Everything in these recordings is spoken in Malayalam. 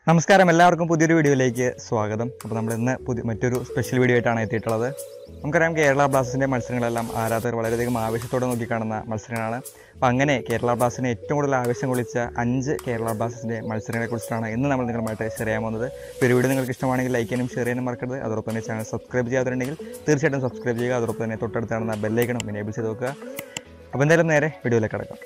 നമസ്കാരം എല്ലാവർക്കും പുതിയൊരു വീഡിയോയിലേക്ക് സ്വാഗതം അപ്പോൾ നമ്മൾ ഇന്ന് പുതിയ മറ്റൊരു സ്പെഷ്യൽ വീഡിയോ ആയിട്ടാണ് എത്തിയിട്ടുള്ളത് നമുക്കറിയാം കേരള ബ്ലാസ്റ്റേഴ്സിൻ്റെ മത്സരങ്ങളെല്ലാം ആരാധകർ വളരെയധികം ആവേശത്തോടെ നോക്കിക്കാണുന്ന മത്സരങ്ങളാണ് അപ്പോൾ അങ്ങനെ കേരള ബ്ലാസ്റ്റേഴ്സിനെ ഏറ്റവും കൂടുതൽ ആവേശം കൊള്ളിച്ച അഞ്ച് കേരള ബ്ലാസ്റ്റേഴ്സിൻ്റെ മത്സരങ്ങളെക്കുറിച്ചാണ് ഇന്ന് നമ്മൾ നിങ്ങളുമായിട്ട് ഷെയർ ചെയ്യാൻ പോകുന്നത് ഇപ്പോൾ ഒരു വീഡിയോ നിങ്ങൾക്ക് ഇഷ്ടമാണെങ്കിൽ ലൈക്ക് ചെയ്യാനും ഷെയർ ചെയ്യാനും മറക്കരുത് അതോടൊപ്പം തന്നെ ചാനൽ സബ്സ്ക്രൈബ് ചെയ്യാതുണ്ടെങ്കിൽ തീർച്ചയായിട്ടും സബ്സ്ക്രൈബ് ചെയ്യുക അതോടൊപ്പം തന്നെ തൊട്ടടുത്ത് കാണുന്ന ബെല്ലൈക്കണം എനേബിൾ ചെയ്ത് നോക്കുക അപ്പോൾ എന്തായാലും നേരെ വീഡിയോയിലേക്ക് കിടക്കാം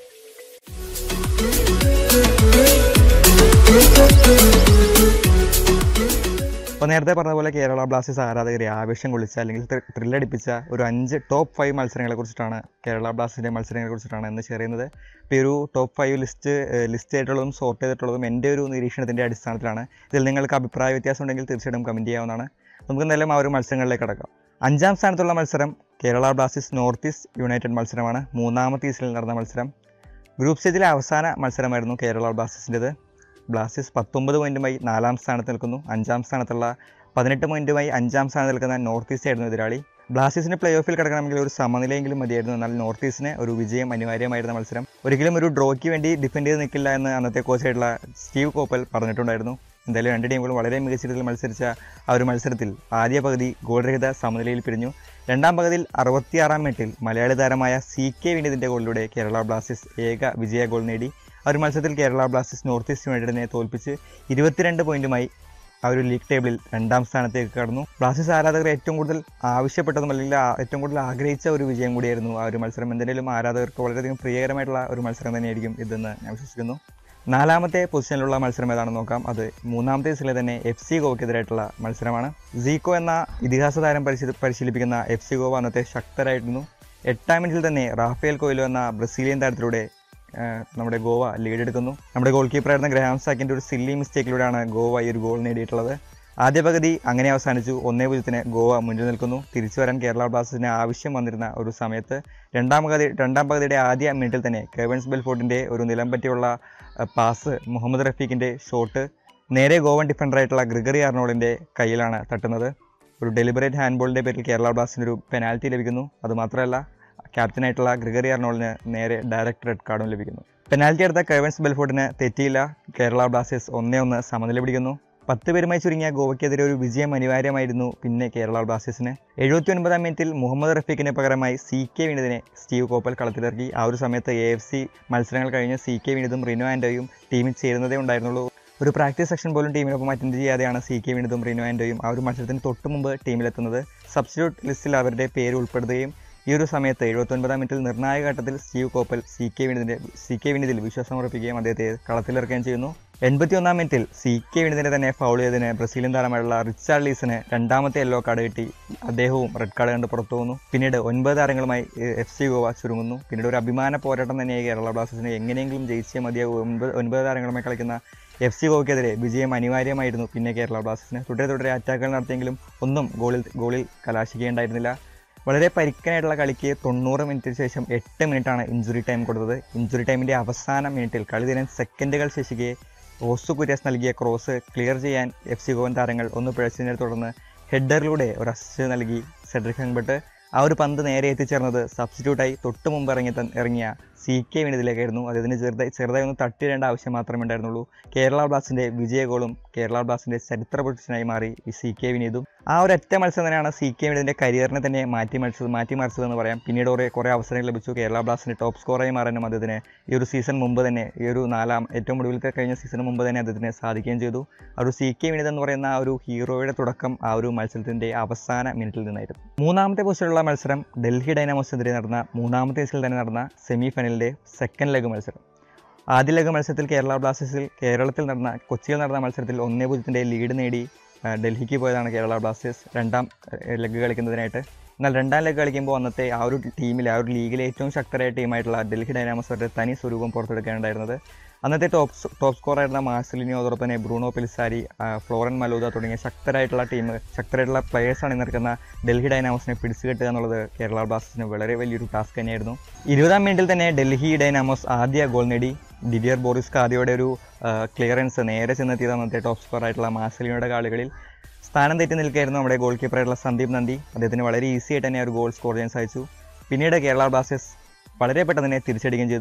അപ്പോൾ നേരത്തെ പറഞ്ഞ പോലെ കേരള ബ്ലാസ്റ്റേഴ്സ് ആരാധകരെ ആവേശം കൊള്ളിച്ച അല്ലെങ്കിൽ ത്രില്ലടിപ്പിച്ച ഒരു അഞ്ച് ടോപ്പ് ഫൈവ് മത്സരങ്ങളെ കുറിച്ചിട്ടാണ് കേരള ബ്ലാസ്റ്റേഴ്സിൻ്റെ മത്സരങ്ങളെ കുറിച്ചിട്ടാണ് ഇന്ന് ഷെയർ ചെയ്യുന്നത് ഇപ്പോൾ ഈ ഒരു ടോപ്പ് ഫൈവ് ലിസ്റ്റ് ലിസ്റ്റ് ചെയ്തിട്ടുള്ളതും സോർട്ട് ചെയ്തിട്ടുള്ളതും എൻ്റെ ഒരു നിരീക്ഷണത്തിൻ്റെ അടിസ്ഥാനത്തിലാണ് ഇതിൽ നിങ്ങൾക്ക് അഭിപ്രായ വ്യത്യാസം ഉണ്ടെങ്കിൽ തീർച്ചയായിട്ടും കമൻറ്റ് ചെയ്യാവുന്നതാണ് നമുക്ക് എന്തായാലും ആ ഒരു മത്സരങ്ങളിലേക്ക് കടക്കാം അഞ്ചാം സ്ഥാനത്തുള്ള മത്സരം Kerala Blasters North East United മത്സരമാണ് മൂന്നാമത്തെ ഈസ്റ്റിൽ നടന്ന മത്സരം ഗ്രൂപ്പ് സ്റ്റേജിലെ അവസാന മത്സരമായിരുന്നു കേരള ബ്ലാസ്റ്റേഴ്സിൻ്റെത് ബ്ലാസ്റ്റേഴ്സ് പത്തൊമ്പത് പോയിൻറ്റുമായി നാലാം സ്ഥാനത്ത് നിൽക്കുന്നു അഞ്ചാം സ്ഥാനത്തുള്ള പതിനെട്ട് പോയിൻറ്റുമായി അഞ്ചാം സ്ഥാനത്ത് നിൽക്കുന്ന നോർത്ത് ഈസ്റ്റ് ആയിരുന്നു എതിരാളി ബ്ലാസ്റ്റേഴ്സിന് പ്ലേ ഓഫിൽ കിടക്കണമെങ്കിൽ ഒരു സമനിലയെങ്കിലും മതിയായിരുന്നു എന്നാൽ നോർത്ത് ഈസ്റ്റിന് ഒരു വിജയം അനിവാര്യമായിരുന്ന മത്സരം ഒരിക്കലും ഒരു ഡ്രോയ്ക്ക് വേണ്ടി ഡിഫെൻഡ് ചെയ്ത് നിൽക്കില്ല എന്ന് അന്നത്തെ കോച്ചായിട്ടുള്ള സ്റ്റീവ് കോപ്പൽ പറഞ്ഞിട്ടുണ്ടായിരുന്നു എന്തായാലും രണ്ട് ടീമുകളും വളരെ മികച്ച രീതിയിൽ മത്സരിച്ച ആ ഒരു മത്സരത്തിൽ ആദ്യ പകുതി ഗോൾരഹിത സമനിലയിൽ പിരിഞ്ഞു രണ്ടാം പകുതിയിൽ അറുപത്തിയാറാം മിനിറ്റിൽ മലയാളി താരമായ സി കെ വിനീതിൻ്റെ ഗോളിലൂടെ കേരള ബ്ലാസ്റ്റേഴ്സ് ഏക വിജയ ഗോൾ നേടി ആ ഒരു മത്സരത്തിൽ കേരള ബ്ലാസ്റ്റേഴ്സ് നോർത്ത് ഈസ്റ്റ് യുണൈറ്റഡിനെ തോൽപ്പിച്ച് ഇരുപത്തിരണ്ട് പോയിന്റുമായി ആ ഒരു ലീഗ് ടേബിളിൽ രണ്ടാം സ്ഥാനത്തേക്ക് കടന്നു ബ്ലാസ്റ്റേഴ്സ് ആരാധകർ ഏറ്റവും കൂടുതൽ ആവശ്യപ്പെട്ടതും അല്ലെങ്കിൽ ആ- ഏറ്റവും കൂടുതൽ ആഗ്രഹിച്ച ഒരു വിജയം കൂടിയായിരുന്നു ആ ഒരു മത്സരം എന്തെങ്കിലും ആരാധകർക്ക് വളരെയധികം പ്രിയകരമായിട്ടുള്ള ഒരു മത്സരം തന്നെയായിരിക്കും ഇതെന്ന് ഞാൻ വിശ്വസിക്കുന്നു നാലാമത്തെ പൊസിഷനിലുള്ള മത്സരം ഏതാണെന്ന് നോക്കാം അത് മൂന്നാമത്തെ സീസണിലെ തന്നെ എഫ് സി ഗോവയ്ക്കെതിരായിട്ടുള്ള മത്സരമാണ് സീക്കോ എന്ന ഇതിഹാസ താരം പരിശീലി പരിശീലിപ്പിക്കുന്ന എഫ് സി ഗോവ അന്നത്തെ ശക്തരായിരുന്നു എട്ടാം മിനിറ്റിൽ തന്നെ റാഫേൽ കോയിലോ എന്ന ബ്രസീലിയൻ താരത്തിലൂടെ ആ, നമ്മുടെ ഗോവ ലീഡ് എടുക്കുന്നു നമ്മുടെ ഗോൾ കീപ്പറായിരുന്ന ഗ്രഹാം സാക്കിൻ്റെ ഒരു സില്ലി മിസ്റ്റേക്കിലൂടെയാണ് ഗോവ ഈ ഒരു ഗോൾ നേടിയിട്ടുള്ളത് ആദ്യ പകുതി അങ്ങനെ അവസാനിച്ചു ഒന്നേ പൂജ്യത്തിന് ഗോവ മുന്നിൽ നിൽക്കുന്നു തിരിച്ചു വരാൻ കേരള ബ്ലാസ്റ്റേഴ്സിന് ആവശ്യം വന്നിരുന്ന ഒരു സമയത്ത് രണ്ടാം പകുതി രണ്ടാം പകുതിയുടെ ആദ്യ മിനിറ്റിൽ തന്നെ കെവൻസ് ബെൽഫോർട്ടിൻ്റെ ഒരു നിലം പറ്റിയുള്ള ആ, പാസ് മുഹമ്മദ് റഫീഖിൻ്റെ ഷോട്ട് നേരെ ഗോവൻ ഡിഫൻഡറായിട്ടുള്ള ഗ്രിഗറി ആർണോളിൻ്റെ കയ്യിലാണ് തട്ടുന്നത് ഒരു ഡെലിബറേറ്റ് ഹാൻഡ്ബോളിൻ്റെ പേരിൽ കേരള ബ്ലാസ്റ്റിന് ഒരു പെനാൽറ്റി ലഭിക്കുന്നു അതുമാത്രമല്ല ക്യാപ്റ്റനായിട്ടുള്ള ഗ്രിഗറി ആർണോളിന് നേരെ ഡയറക്റ്റ് റെഡ് കാർഡും ലഭിക്കുന്നു പെനാൽറ്റി എടുത്ത കെവൻസ് ബെൽഫോർഡിന് തെറ്റിയില്ല കേരള ബ്ലാസ്റ്റേഴ്സ് ഒന്നേ ഒന്ന് സമനില പിടിക്കുന്നു പത്ത് പേരുമായി ചുരുങ്ങിയ ഗോവയ്ക്കെതിരെ ഒരു വിജയം അനിവാര്യമായിരുന്നു പിന്നെ കേരള ബ്ലാസ്റ്റേഴ്സിന് എഴുപത്തി ഒൻപതാം മിനിറ്റിൽ മുഹമ്മദ് റഫീഖിന് പകരമായി സി കെ വിനീതിനെ സ്റ്റീവ് കോപ്പൽ കളത്തിലിറക്കി ആ ഒരു സമയത്ത് എ എഫ് സി മത്സരങ്ങൾ കഴിഞ്ഞ് സി കെ വിനീതും റിനോ ആൻഡോയും ടീമിൽ ചേരുന്നതേ ഉണ്ടായിരുന്നുള്ളൂ ഒരു പ്രാക്ടീസ് സെക്ഷൻ പോലും ടീമിനൊപ്പം അറ്റൻഡ് ചെയ്യാതെയാണ് സി കെ വിനീതും റിനോ ആൻഡോയും ആ ഒരു മത്സരത്തിന് തൊട്ട് മുമ്പ് ടീമിലെത്തുന്നത് സബ്സ്റ്റിറ്റ്യൂട്ട് ലിസ്റ്റിൽ അവരുടെ പേര് ഉൾപ്പെടുത്തുകയും ഈ ഒരു സമയത്ത് എഴുപത്തൊൻപതാം മിനിറ്റിൽ നിർണായക ഘട്ടത്തിൽ സ്റ്റീവ് കോപ്പൽ സി കെ വിനീതിൻ്റെ സി കെ വിനീതിൽ വിശ്വാസം ഉറപ്പിക്കുകയും അദ്ദേഹത്തെ കളത്തിലിറക്കുകയും ചെയ്യുന്നു എൺപത്തിയൊന്നാം മിനിറ്റിൽ സി കെ വിനീതിനെ തന്നെ ഫൗൾ ചെയ്തതിന് ബ്രസീലിയൻ താരമായുള്ള റിച്ചാർഡ് ലീസിന് രണ്ടാമത്തെ യെല്ലോ കാർഡ് കിട്ടി അദ്ദേഹവും റെഡ് കാർഡ് കണ്ട് പുറത്തു പോകുന്നു പിന്നീട് ഒൻപത് താരങ്ങളുമായി എഫ് സി ഗോവ ചുരുങ്ങുന്നു പിന്നീട് ഒരു അഭിമാന പോരാട്ടം തന്നെയായി കേരള ബ്ലാസ്റ്റേഴ്സിനെ എങ്ങനെയെങ്കിലും ജയിച്ചേ മതിയാകും ഒൻപത് ഒൻപത് താരങ്ങളുമായി കളിക്കുന്ന എഫ് സി ഗോവയ്ക്കെതിരെ വിജയം അനിവാര്യമായിരുന്നു പിന്നെ കേരള ബ്ലാസ്റ്റേഴ്സിന് തുടരെ തുടരെ അറ്റാക്കുകൾ നടത്തിയെങ്കിലും ഒന്നും ഗോളിൽ ഗോളിൽ കലാശിക്കുകയുണ്ടായിരുന്നില്ല വളരെ പരിക്കനായിട്ടുള്ള കളിക്ക് തൊണ്ണൂറ് മിനിറ്റിന് ശേഷം എട്ട് മിനിറ്റാണ് ഇഞ്ചുറി ടൈം കൊടുത്തത് ഇഞ്ചുറി ടൈമിൻ്റെ അവസാന മിനിറ്റിൽ കളി തീരാൻ സെക്കൻഡുകൾ ശേഷിക്കെ ഓസു കുര്യസ് നൽകിയ ക്രോസ് ക്ലിയർ ചെയ്യാൻ എഫ് സി ഗോവൻ താരങ്ങൾ ഒന്ന് പിഴച്ചതിനെ തുടർന്ന് ഹെഡറിലൂടെ ഒരു അസിസ്റ്റ് നൽകി സെഡ്രിക് ഹങ്ബട്ട് ആ ഒരു പന്ത് നേരെ എത്തിച്ചേർന്നത് സബ്സ്റ്റിറ്റ്യൂട്ടായി തൊട്ട് മുമ്പ് ഇറങ്ങി തൻ- ഇറങ്ങിയ സി കെ വിനീതിലേക്കായിരുന്നു അതിന് ചെറുതായി ചെറുതായി ഒന്ന് തട്ടിയിടേണ്ട ആവശ്യം മാത്രമേ ഉണ്ടായിരുന്നുള്ളൂ കേരള ബ്ലാസ്റ്റിൻ്റെ വിജയ ഗോളും കേരള ബ്ലാസ്റ്റിൻ്റെ ചരിത്ര പുരുഷനായി മാറി ഈ സി കെ വിനീതും ആ ഒരു ഒറ്റ മത്സരം തന്നെയാണ് സി കെ വിനീതിൻ്റെ കരിയറിനെ തന്നെ മാറ്റി മറിച്ചത് മാറ്റി മറിച്ചതെന്ന് പറയാം പിന്നീട് കുറേ കുറേ അവസരങ്ങൾ ലഭിച്ചു കേരള ബ്ലാസ്റ്റിൻ്റെ ടോപ്പ് സ്കോറായി മാറാനും അദ്ദേഹത്തിന് ഈ ഒരു സീസൺ മുമ്പ് തന്നെ ഈ ഒരു നാലാം ഏറ്റവും ഒടുവിലത്തെ കഴിഞ്ഞ സീസൺ മുമ്പ് തന്നെ അദ്ദേഹത്തിന് സാധിക്കുകയും ചെയ്തു ആ ഒരു സി കെ വിനീത് എന്ന് പറയുന്ന ആ ഒരു ഹീറോയുടെ തുടക്കം ആ ഒരു മത്സരത്തിൻ്റെ അവസാന മിനിറ്റിൽ നിന്നായിരുന്നു മൂന്നാമത്തെ പൊസിഷനിലുള്ള മത്സരം ഡൽഹി ഡൈനാമോസിനെതിരെ നടന്ന മൂന്നാമത്തെ സീസണിൽ തന്നെ നടന്ന സെമി ഫൈനലിൻ്റെ സെക്കൻഡ് ലെഗ് മത്സരം ആദ്യ ലെഗ് മത്സരത്തിൽ കേരള ബ്ലാസ്റ്റേഴ്സിൽ കേരളത്തിൽ നടന്ന കൊച്ചിയിൽ നടന്ന മത്സരത്തിൽ ഒന്നേ പൂജ്യത്തിൻ്റെ ലീഡ് നേടി ആ, ഡൽഹിക്ക് പോയതാണ് കേരള ബ്ലാസ്റ്റേഴ്സ് രണ്ടാം ലെഗ് കളിക്കുന്നതിനായിട്ട് എന്നാൽ രണ്ടാം ലെഗ് കളിക്കുമ്പോൾ അന്നത്തെ ആ ഒരു ടീമിലെ ആ ഒരു ലീഗിലെ ഏറ്റവും ശക്തരായ ടീമായിട്ടുള്ള ഡൽഹി ഡൈനാമോസ് അവരുടെ തനി സ്വരൂപം പുറത്തെടുക്കാനുണ്ടായിരുന്നത് അന്നത്തെ ടോപ്പ് സ്- ടോപ്പ് സ്കോറായിരുന്ന മാർസലിനിയോ അതോടൊപ്പം തന്നെ ബ്രൂണോ പെലിസാരി ആ, ഫ്ലോറൻ മലൂദ തുടങ്ങിയ ശക്തരായിട്ടുള്ള ടീം ശക്തരായിട്ടുള്ള പ്ലേയേഴ്സാണ് നിൽക്കുന്ന ഡൽഹി ഡൈനാമോസിനെ പിടിച്ചു കെട്ടുക എന്നുള്ളത് കേരള ബ്ലാസ്റ്റേഴ്സിന് വളരെ വലിയൊരു ടാസ്ക് തന്നെയായിരുന്നു ഇരുപതാം മിനിറ്റിൽ തന്നെ ഡൽഹി ഡൈനാമോസ് ആദ്യ ഗോൾ നേടി ഡിഡിയർ ബോറിസ് കാദിയോടെ ഒരു ക്ലിയറൻസ് നേരെ ചെന്നെത്തിയത് അന്നത്തെ ടോപ്പ് സ്കോർ ആയിട്ടുള്ള മാർസലിനിയുടെ കാളുകളിൽ സ്ഥാനം തെറ്റി നിൽക്കുകയായിരുന്നു നമ്മുടെ ഗോൾ കീപ്പറായിട്ടുള്ള സന്ദീപ് നന്ദി അദ്ദേഹത്തിന് വളരെ ഈസി ആയിട്ട് തന്നെ ആ ഒരു ഗോൾ സ്കോർ ചെയ്യാൻ സാധിച്ചു പിന്നീട് കേരള ബ്ലാസ്റ്റേഴ്സ് വളരെ പെട്ടെന്ന് തന്നെ തിരിച്ചടിക്കുകയും ചെയ്തു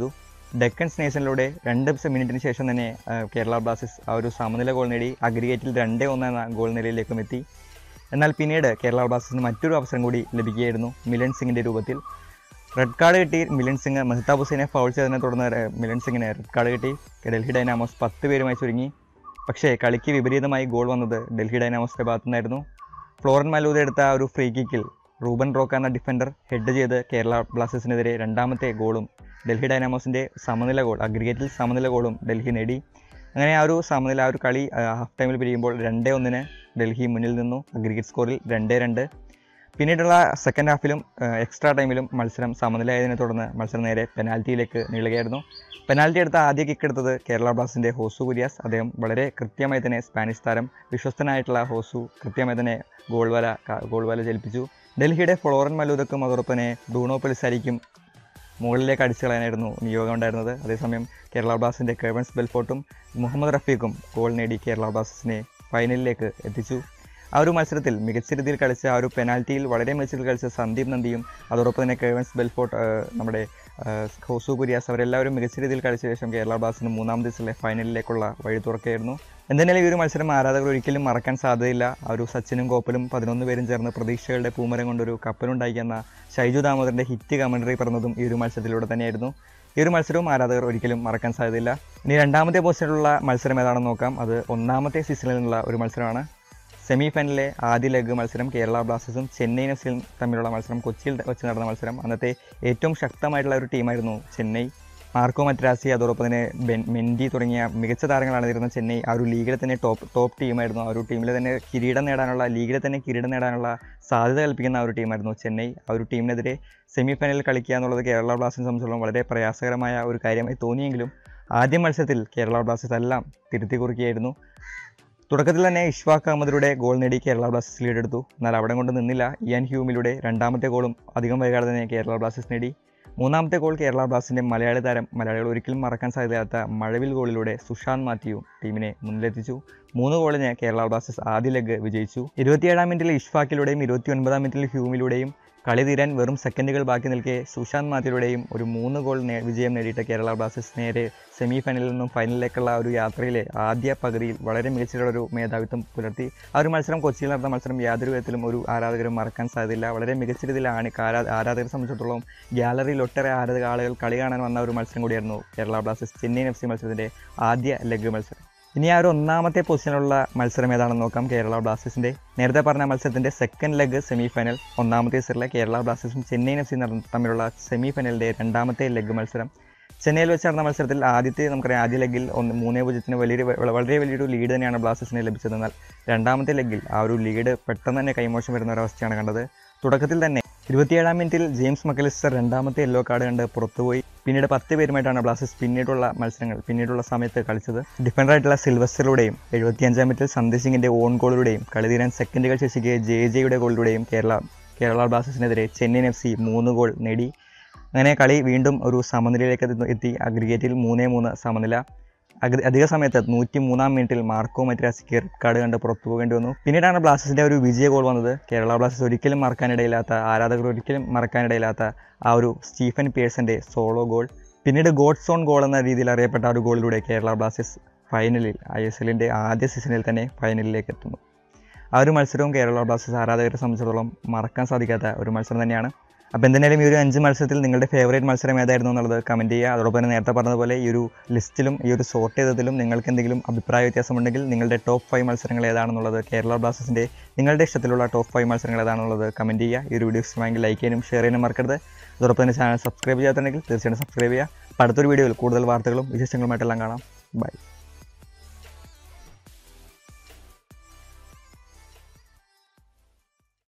ഡെക്കൻ സ്നേഷനിലൂടെ രണ്ട് മിനിറ്റിന് ശേഷം തന്നെ ആ, കേരള ബ്ലാസ്റ്റേഴ്സ് ആ ഒരു സമനില ഗോൾ നേടി അഗ്രിഗേറ്റിൽ രണ്ടേ ഒന്ന് എന്ന ഗോൾ നിലയിലേക്കും എത്തി എന്നാൽ പിന്നീട് കേരള ബ്ലാസ്റ്റേഴ്സിന് മറ്റൊരു അവസരം കൂടി ലഭിക്കുകയായിരുന്നു മിലൻ സിംഗിൻ്റെ രൂപത്തിൽ റെഡ് കാർഡ് കിട്ടി മിലൻ സിംഗ് മെഹ്താബ് ഹുസൈനെ ഫൗൾ ചെയ്തതിനെ തുടർന്ന് രെ- മിലൻ സിംഗിന് റെഡ് കാർഡ് കിട്ടി ഡൽഹി ഡൈനാമോസ് പത്ത് പേരുമായി ചുരുങ്ങി പക്ഷേ കളിക്ക് വിപരീതമായി ഗോൾ വന്നത് ഡൽഹി ഡൈനാമോസിൻ്റെ ഭാഗത്തു നിന്നായിരുന്നു ഫ്ലോറൻ മലൂദ എടുത്ത ആ ഒരു ഫ്രീ കിക്കിൽ റൂബൻ റോക്ക എന്ന ഡിഫൻഡർ ഹെഡ് ചെയ്ത് കേരള ബ്ലാസ്റ്റേഴ്സിനെതിരെ രണ്ടാമത്തെ ഗോളും ഡൽഹി ഡൈനാമോസിൻ്റെ സമനില ഗോൾ അഗ്രിഗേറ്റിൽ സമനില ഗോളും ഡൽഹി നേടി അങ്ങനെ ആ ഒരു സമനില ആ ഒരു കളി ആ, ഹാഫ് ടൈമിൽ പിരിയുമ്പോൾ രണ്ടേ ഒന്നിന് ഡൽഹി മുന്നിൽ നിന്നു അഗ്രിഗേറ്റ് സ്കോറിൽ രണ്ടേ രണ്ട് പിന്നീടുള്ള സെക്കൻഡ് ഹാഫിലും എക്സ്ട്രാ ടൈമിലും മത്സരം സമനിലയായതിനെ തുടർന്ന് മത്സരം നേരെ പെനാൽറ്റിയിലേക്ക് നീളുകയായിരുന്നു പെനാൽറ്റി എടുത്ത ആദ്യ കിക്ക് എടുത്തത് കേരള ബ്ലാസ്റ്റിൻ്റെ ഹോസു കുര്യാസ് അദ്ദേഹം വളരെ കൃത്യമായി തന്നെ സ്പാനിഷ് താരം വിശ്വസ്തനായിട്ടുള്ള ഹോസു കൃത്യമായി തന്നെ ഗോൾ വല ക- ഗോൾ വല ചലിപ്പിച്ചു ഡൽഹിയുടെ ഫ്ലോറൻ മലൂദക്കും അതോടൊപ്പം തന്നെ ഡൂണോ പെലിസാരിക്കും മുകളിലേക്ക് അടിച്ചു കളയാനായിരുന്നു നിയോഗം ഉണ്ടായിരുന്നത് അതേസമയം കേരള ബ്ലാസ്റ്റിൻ്റെ കെവൻസ് ബെൽഫോർട്ടും മുഹമ്മദ് റഫീഖും ഗോൾ നേടി കേരള ബ്ലാസ്റ്റേഴ്സിനെ ഫൈനലിലേക്ക് എത്തിച്ചു ആ ഒരു മത്സരത്തിൽ മികച്ച രീതിയിൽ കളിച്ച ആ ഒരു പെനാൽറ്റിയിൽ വളരെ മികച്ച രീതിയിൽ കളിച്ച സന്ദീപ് നന്ദിയും അതോടൊപ്പം തന്നെ കെവൻസ് ബെൽഫോർട്ട് ആ, നമ്മുടെ ആ, ഹോസു കുര്യാസ് അവരെല്ലാവരും മികച്ച രീതിയിൽ കളിച്ച ശേഷം കേരള ബ്ലാസ്റ്റിന് മൂന്നാം ദിവസത്തിലെ ഫൈനലിലേക്കുള്ള വഴി തുറക്കുകയായിരുന്നു എന്തായാലും ഈ ഒരു മത്സരം ആരാധകർ ഒരിക്കലും മറക്കാൻ സാധ്യതയില്ല ആ ഒരു സച്ചിനും കോപ്പലും പതിനൊന്ന് പേരും ചേർന്ന് പ്രതീക്ഷകളുടെ പൂമരം കൊണ്ടൊരു കപ്പലുണ്ടാക്കിയെന്ന ഷൈജു ദാമോദറിൻ്റെ ഹിറ്റ് കമൻട്രി പറഞ്ഞതും ഈ ഒരു മത്സരത്തിലൂടെ തന്നെയായിരുന്നു ഈ ഒരു മത്സരവും ആരാധകർ ഒരിക്കലും മറക്കാൻ സാധ്യതയില്ല ഇനി രണ്ടാമത്തെ പൊസിഷനിലുള്ള മത്സരം ഏതാണെന്ന് നോക്കാം അത് ഒന്നാമത്തെ സീസണിൽ നിന്നുള്ള ഒരു മത്സരമാണ് സെമി ഫൈനലിലെ ആദ്യ ലെഗ് മത്സരം കേരള ബ്ലാസ്റ്റേഴ്സും ചെന്നൈ എഫ് സിയും തമ്മിലുള്ള മത്സരം കൊച്ചിയിൽ വെച്ച് നടന്ന മത്സരം അന്നത്തെ ഏറ്റവും ശക്തമായിട്ടുള്ള ഒരു ടീമായിരുന്നു ചെന്നൈ മാർക്കോ മദ്രാസി അതോടൊപ്പം തന്നെ ബെൻ മെൻഡി തുടങ്ങിയ മികച്ച താരങ്ങളാണ് ഇരുന്ന ചെന്നൈ ആ ഒരു ലീഗിലെ തന്നെ ടോപ്പ് ടോപ്പ് ടീമായിരുന്നു ആ ഒരു ടീമിൽ തന്നെ കിരീടം നേടാനുള്ള ലീഗിലെ തന്നെ കിരീടം നേടാനുള്ള സാധ്യത കൽപ്പിക്കുന്ന ആ ഒരു ടീമായിരുന്നു ചെന്നൈ ആ ഒരു ടീമിനെതിരെ സെമി ഫൈനലിൽ കളിക്കുക എന്നുള്ളത് കേരള ബ്ലാസ്റ്റേഴ്സിനെ സംബന്ധിച്ചിടത്തോളം വളരെ പ്രയാസകരമായ ഒരു കാര്യമായി തോന്നിയെങ്കിലും ആദ്യ മത്സരത്തിൽ കേരള ബ്ലാസ്റ്റേഴ്സ് എല്ലാം തിരുത്തി കുറിക്കുകയായിരുന്നു തുടക്കത്തിൽ തന്നെ ഇഷ്വാഖ് അഹമ്മദിലൂടെ ഗോൾ നേടി കേരള ബ്ലാസ്റ്റേഴ്സ് ലീഡ് എടുത്തു എന്നാൽ അവിടെ കൊണ്ട് നിന്നില്ല ഇയാൻ ഹ്യൂമിലൂടെ രണ്ടാമത്തെ ഗോളും അധികം വൈകാതെ തന്നെ കേരള ബ്ലാസ്റ്റേഴ്സ് നേടി മൂന്നാമത്തെ ഗോൾ കേരള ബ്ലാസ്റ്റിൻ്റെ മലയാളി താരം മലയാളികൾ ഒരിക്കലും മറക്കാൻ സാധ്യതയാത്ത മഴവിൽ ഗോളിലൂടെ സുഷാന്ത് മാത്യു ടീമിനെ മുന്നിലെത്തിച്ചു മൂന്ന് ഗോളിന് കേരള ബ്ലാസ്റ്റേഴ്സ് ആദ്യ ലെഗ് വിജയിച്ചു ഇരുപത്തിയേഴാം മിനിറ്റിൽ ഇഷ്ഫാക്കിലൂടെയും ഇരുപത്തി ഒൻപതാം മിനിറ്റിൽ ഹ്യൂമിലൂടെയും കളി തീരാൻ വെറും സെക്കൻഡുകൾ ബാക്കി നിൽക്കെ സുശാന്ത് മാത്യുലൂടെയും ഒരു മൂന്ന് ഗോൾ നേ- വിജയം നേടിയിട്ട് കേരള ബ്ലാസ്റ്റേഴ്സ് നേരെ സെമി ഫൈനലിൽ നിന്നും ഫൈനലിലേക്കുള്ള ഒരു യാത്രയിലെ ആദ്യ പകുതിയിൽ വളരെ മികച്ചിട്ടുള്ള ഒരു മേധാവിത്വം പുലർത്തി ആ ഒരു മത്സരം കൊച്ചിയിൽ നടന്ന മത്സരം യാതൊരു വിധത്തിലും ഒരു ആരാധകരും മറക്കാൻ സാധ്യതയില്ല വളരെ മികച്ച രീതിയിലാണ് ആരാ ആരാധകരെ സംബന്ധിച്ചിടത്തോളം ഗ്യാലറിയിൽ ഒട്ടേറെ ആരാധക ആളുകൾ കളി കാണാൻ വന്ന ഒരു മത്സരം കൂടിയായിരുന്നു Kerala Blasters Chennaiyin F C മത്സരത്തിൻ്റെ ആദ്യ ലെഗ് മത്സരം ഇനി ആ ഒരു ഒന്നാമത്തെ പൊസിഷനിലുള്ള മത്സരം ഏതാണെന്ന് നോക്കാം കേരള ബ്ലാസ്റ്റേഴ്സിന്റെ നേരത്തെ പറഞ്ഞ മത്സരത്തിന്റെ സെക്കൻഡ് ലെഗ് സെമി ഫൈനൽ ഒന്നാമത്തെ സെറിലെ കേരള ബ്ലാസ്റ്റേഴ്സും ചെന്നൈയിൻ എഫ് സി തമ്മിലുള്ള സെമി ഫൈനലിന്റെ രണ്ടാമത്തെ ലെഗ് മത്സരം ചെന്നൈയിൽ വെച്ച് നടന്ന മത്സരത്തിൽ ആദ്യത്തെ നമുക്കറിയാം ആദ്യ ലെഗിൽ ഒന്ന് മൂന്നേ പൂജ്യത്തിന് വലിയൊരു വ- വളരെ വലിയൊരു ലീഡ് തന്നെയാണ് ബ്ലാസ്റ്റേഴ്സിന് ലഭിച്ചത് എന്നാൽ രണ്ടാമത്തെ ലെഗിൽ ആ ഒരു ലീഡ് പെട്ടെന്ന് തന്നെ കൈമോശം വരുന്ന ഒരവസ്ഥയാണ് കണ്ടത് തുടക്കത്തിൽ തന്നെ ഇരുപത്തിയേഴാം മിനിറ്റിൽ ജെയിംസ് മക്കലിസ്റ്റർ രണ്ടാമത്തെ യെല്ലോ കാർഡ് കണ്ട് പുറത്തുപോയി പിന്നീട് പത്ത് പേരുമായിട്ടാണ് ബ്ലാസ്റ്റേഴ്സ് പിന്നീടുള്ള മത്സരങ്ങൾ പിന്നീടുള്ള സമയത്ത് കളിച്ചത് ഡിഫൻഡറായിട്ടുള്ള സിൽവസ്റ്ററിലൂടെയും എഴുപത്തിയഞ്ചാം മിനിറ്റിൽ സന്ദീപ് സിംഗിന്റെ ഓൺ ഗോളിലൂടെയും കളി തീരാൻ സെക്കൻഡുകൾ ശേഷിക്കെ ജെ ജെയുടെ ഗോളിലൂടെയും കേരള കേരള ബ്ലാസ്റ്റേഴ്സിനെതിരെ ചെന്നൈയിൻ എഫ് സി മൂന്ന് ഗോൾ നേടി അങ്ങനെ കളി വീണ്ടും ഒരു സമനിലയിലേക്ക് എത്തി- എത്തി അഗ്രിഗേറ്റിൽ മൂന്നേ മൂന്ന് സമനില അഗ്രി- അധിക സമയത്ത് നൂറ്റി മൂന്നാം മിനിറ്റിൽ മാർക്കോ മദ്രാസിക്ക് റെഡ് കാർഡ് കണ്ട് പുറത്തു പോകേണ്ടി വന്നു പിന്നീടാണ് ബ്ലാസ്റ്റേഴ്സിന്റെ ഒരു വിജയ ഗോൾ വന്നത് കേരള ബ്ലാസ്റ്റേഴ്സ് ഒരിക്കലും മറക്കാനിടയില്ലാത്ത ആരാധകർ ഒരിക്കലും മറക്കാനിടയില്ലാത്ത ആ ഒരു സ്റ്റീഫൻ പിയേഴ്സന്റെ സോളോ ഗോൾ പിന്നീട് ഗോഡ് സോൺ ഗോൾ എന്ന രീതിയിൽ അറിയപ്പെട്ട ആ ഒരു ഗോളിലൂടെ കേരള ബ്ലാസ്റ്റേഴ്സ് ഫൈനലിൽ ഐ എസ് എല്ലിൻ്റെ ആദ്യ സീസണിൽ തന്നെ ഫൈനലിലേക്ക് എത്തുന്നു ആ ഒരു മത്സരവും കേരള ബ്ലാസ്റ്റേഴ്സ് ആരാധകരെ സംബന്ധിച്ചിടത്തോളം മറക്കാൻ സാധിക്കാത്ത ഒരു മത്സരം തന്നെയാണ് അപ്പോൾ എന്തായാലും ഈ ഒരു അഞ്ച് മത്സരത്തിൽ നിങ്ങളുടെ ഫേവറേറ്റ് മത്സരം ഏതായിരുന്നു എന്നുള്ളത് കമൻറ്റ് ചെയ്യുക അതോടൊപ്പം തന്നെ നേരത്തെ പറഞ്ഞതുപോലെ ഈ ഒരു ലിസ്റ്റിലും ഈ ഒരു സോർട്ട് ചെയ്തതിലും നിങ്ങൾക്ക് എന്തെങ്കിലും അഭിപ്രായ വ്യത്യാസമുണ്ടെങ്കിൽ നിങ്ങളുടെ ടോപ്പ് ഫൈവ് മത്സരങ്ങൾ ഏതാണെന്നുള്ളത് കേരള ബ്ലാസ്റ്റേഴ്സിൻ്റെ നിങ്ങളുടെ ഇഷ്ടത്തിലുള്ള ടോപ്പ് ഫൈവ് മത്സരങ്ങൾ ഏതാണെന്നുള്ളത് കമൻറ്റ് ചെയ്യുക ഈ ഒരു വീഡിയോ ഇഷ്ടമായെങ്കിൽ ലൈക്ക് ചെയ്യാനും ഷെയർ ചെയ്യാനും മറക്കരുത് അതോടൊപ്പം തന്നെ ചാനൽ സബ്സ്ക്രൈബ് ചെയ്യാത്തുണ്ടെങ്കിൽ തീർച്ചയായിട്ടും സബ്സ്ക്രൈബ് ചെയ്യുക അപ്പോൾ അടുത്തൊരു വീഡിയോയിൽ കൂടുതൽ വാർത്തകളും വിശേഷങ്ങളുമായിട്ടെല്ലാം കാണാം ബൈ